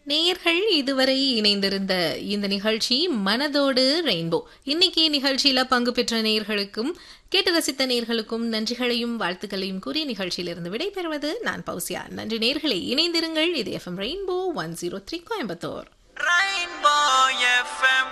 நேயர்கள் இதுவரை இணைந்திருந்த இந்த நிகழ்ச்சி மனதோடு ரெயின்போ இன்னைக்கு நிகழ்ச்சியில பங்கு பெற்ற நேயர்களுக்கும் கேட்டு ரசித்த நேயர்களுக்கும் நன்றிகளையும் வாழ்த்துக்களையும் கூறி நிகழ்ச்சியிலிருந்து விடைபெறுவது நான் பௌசியா நன்றி நேயர்களே இணைந்திருங்கள் இது FM rainbow one zero three Coimbatore Rainbow FM.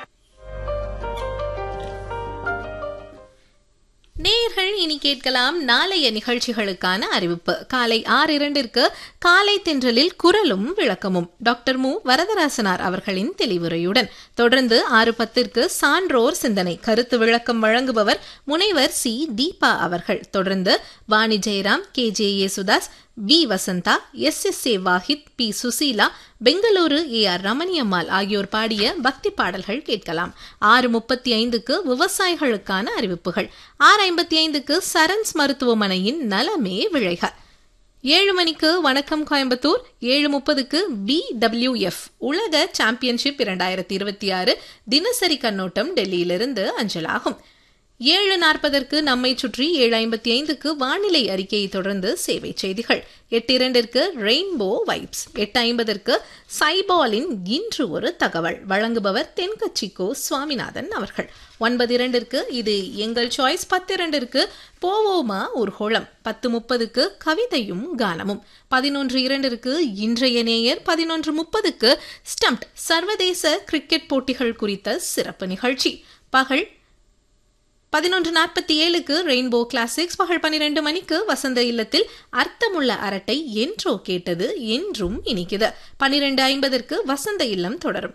நேயர்கள் இனி கேட்கலாம் நாளைய நிகழ்ச்சிகளுக்கான அறிவிப்பு காலை ஆறு இரண்டிற்கு காலை தென்றலில் குரலும் விளக்கமும் டாக்டர் மு வரதராசனார் அவர்களின் தெளிவுரையுடன் தொடர்ந்து ஆறு பத்திற்கு சான்றோர் சிந்தனை கருத்து விளக்கம் வழங்குபவர் முனைவர் சி தீபா அவர்கள் தொடர்ந்து Vani Jayaram K J Yesudas P Vasantha S S A Wahid P Susheela Bengaluru A R Ramaniammal ஆகியோர் பாடிய பக்தி பாடல்கள் கேட்கலாம் ஆறு முப்பத்தி ஐந்துக்கு விவசாயிகளுக்கான அறிவிப்புகள் ஆறு ஐம்பத்தி ஐந்துக்கு சரண்ஸ் மருத்துவமனையின் நலமே விழைக ஏழு மணிக்கு வணக்கம் கோயம்புத்தூர் ஏழு முப்பதுக்கு பி எஃப் உலக சாம்பியன்ஷிப் இரண்டாயிரத்தி இருபத்தி ஆறு தினசரி கண்ணோட்டம் டெல்லியிலிருந்து அஞ்சலாகும் ஏழு நாற்பதற்கு நம்மை சுற்றி ஏழு ஐம்பத்தி ஐந்துக்கு வானிலை அறிக்கையை தொடர்ந்து சேவை செய்திகள் எட்டு இரண்டிற்கு ரெயின்போ வைப்ஸ் எட்டு ஐம்பதற்கு சைபாலின் இன்று ஒரு தகவல் வழங்குபவர் தென்கட்சிக்கோ சுவாமிநாதன் அவர்கள் ஒன்பது இரண்டிற்கு இது எங்கள் சாய்ஸ் பத்து இரண்டிற்கு போவோமா ஊர்கோளம் பத்து முப்பதுக்கு கவிதையும் கானமும் பதினொன்று இரண்டிற்கு இன்றைய நேயர் பதினொன்று முப்பதுக்கு ஸ்டம்ப்ட் சர்வதேச கிரிக்கெட் போட்டிகள் குறித்த சிறப்பு நிகழ்ச்சி பகல் பதினொன்று நாற்பத்தி ஏழுக்கு ரெயின்போ கிளாசிக்ஸ் பகல் பன்னிரண்டு மணிக்கு வசந்த இல்லத்தில் அர்த்தமுள்ள அரட்டை என்றோ கேட்டது என்றும் இனிக்குது பன்னிரண்டு ஐம்பதற்கு வசந்த இல்லம் தொடரும்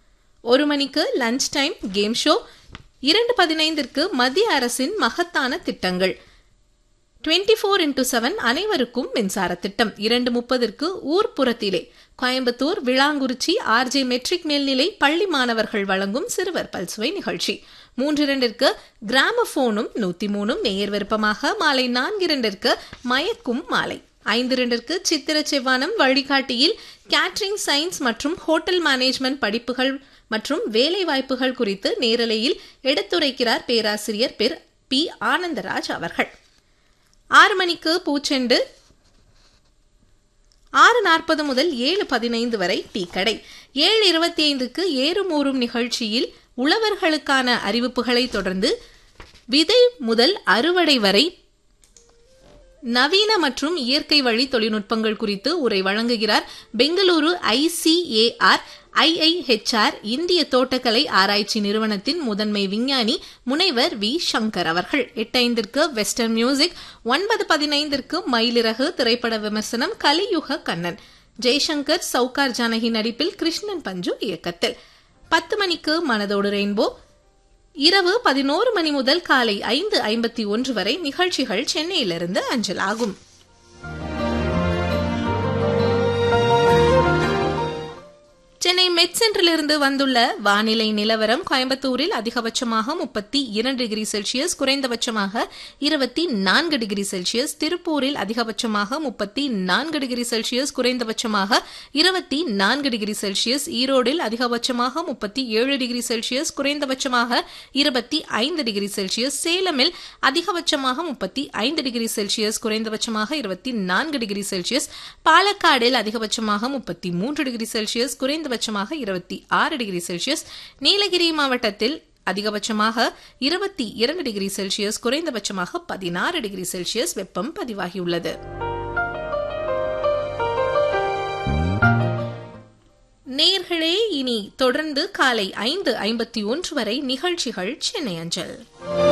ஒரு மணிக்கு லஞ்ச் டைம் கேம் ஷோ இரண்டு பதினைந்திற்கு மத்திய அரசின் மகத்தான திட்டங்கள் டுவெண்ட்டி ஃபோர் இன்டூ செவன் அனைவருக்கும் மின்சார திட்டம் இரண்டு முப்பதற்கு ஊர்ப்புறத்திலே கோயம்புத்தூர் விளாங்குறிச்சி ஆர்ஜே மெட்ரிக் மேல்நிலை பள்ளி மாணவர்கள் வழங்கும் சிறுவர் பல்சுவை நிகழ்ச்சி மூன்று இரண்டிற்கு கிராமபோனும் நூத்தி மூணும் நேயர் விருப்பமாக மாலை நான்கு இரண்டிற்கு மயக்கும் மாலை ஐந்து இரண்டிற்கு சித்திர செவ்வானம் வழிகாட்டியில் கேட்டரிங் சயின்ஸ் மற்றும் ஹோட்டல் மேனேஜ்மெண்ட் படிப்புகள் மற்றும் வேலை வாய்ப்புகள் குறித்து நேரலையில் எடுத்துரைக்கிறார் பேராசிரியர் பெர் பி ஆனந்தராஜ் அவர்கள் ஆறு மணிக்கு பூச்செண்டு ஆறு நாற்பது முதல் ஏழு பதினைந்து வரை டீ கடை ஏழு இருபத்தி ஐந்துக்கு ஏறும் ஊறும் நிகழ்ச்சியில் உழவர்களுக்கான அறிவிப்புகளை தொடர்ந்து விதை முதல் அறுவடை வரை நவீன மற்றும் இயற்கை வழி தொழில்நுட்பங்கள் குறித்து உரை வழங்குகிறார் பெங்களூரு ஐசிஏஆர் ஐஐஹெச்ஆர் இந்திய தோட்டக்கலை ஆராய்ச்சி நிறுவனத்தின் முதன்மை விஞ்ஞானி முனைவர் வி சங்கர் அவர்கள் எட்டைந்திற்கு வெஸ்டர்ன் மியூசிக் ஒன்பது பதினைந்திற்கு மயிலிறகு திரைப்பட விமர்சனம் கலியுக கண்ணன் ஜெய்சங்கர் சவுகார் ஜானகி நடிப்பில் கிருஷ்ணன் பஞ்சு இயக்கத்தில் பத்து மணிக்கு மனதோடு ரெயின்போ இரவு பதினோரு மணி முதல் காலை ஐந்து ஐம்பத்தி ஒன்று வரை நிகழ்ச்சிகள் சென்னையிலிருந்து அஞ்சலாகும் சென்னை மெட் சென்டரிலிருந்து வந்துள்ள வானிலை நிலவரம் கோயம்புத்தூரில் அதிகபட்சமாக முப்பத்தி இரண்டு டிகிரி செல்சியஸ் குறைந்தபட்சமாக இருபத்தி நான்கு டிகிரி செல்சியஸ் திருப்பூரில் அதிகபட்சமாக முப்பத்தி நான்கு டிகிரி செல்சியஸ் குறைந்தபட்சமாக இருபத்தி நான்கு டிகிரி செல்சியஸ் ஈரோடில் அதிகபட்சமாக முப்பத்தி ஏழு டிகிரி செல்சியஸ் குறைந்தபட்சமாக இருபத்தி ஐந்து டிகிரி செல்சியஸ் சேலமில் அதிகபட்சமாக முப்பத்தி ஐந்து டிகிரி செல்சியஸ் குறைந்தபட்சமாக இருபத்தி நான்கு டிகிரி செல்சியஸ் பாலக்காடில் அதிகபட்சமாக முப்பத்தி மூன்று டிகிரி செல்சியஸ் குறைந்த குறைந்தபட்சமாக இருபத்தி ஆறு டிகிரி செல்சியஸ் நீலகிரி மாவட்டத்தில் அதிகபட்சமாக இருபத்தி இரண்டு டிகிரி செல்சியஸ் குறைந்தபட்சமாக பதினாறு டிகிரி செல்சியஸ் வெப்பம் பதிவாகியுள்ளது நேர்களே இனி தொடர்ந்து காலை ஐந்து ஐம்பத்தி ஒன்று வரை நிகழ்ச்சிகள் சென்னை அஞ்சல்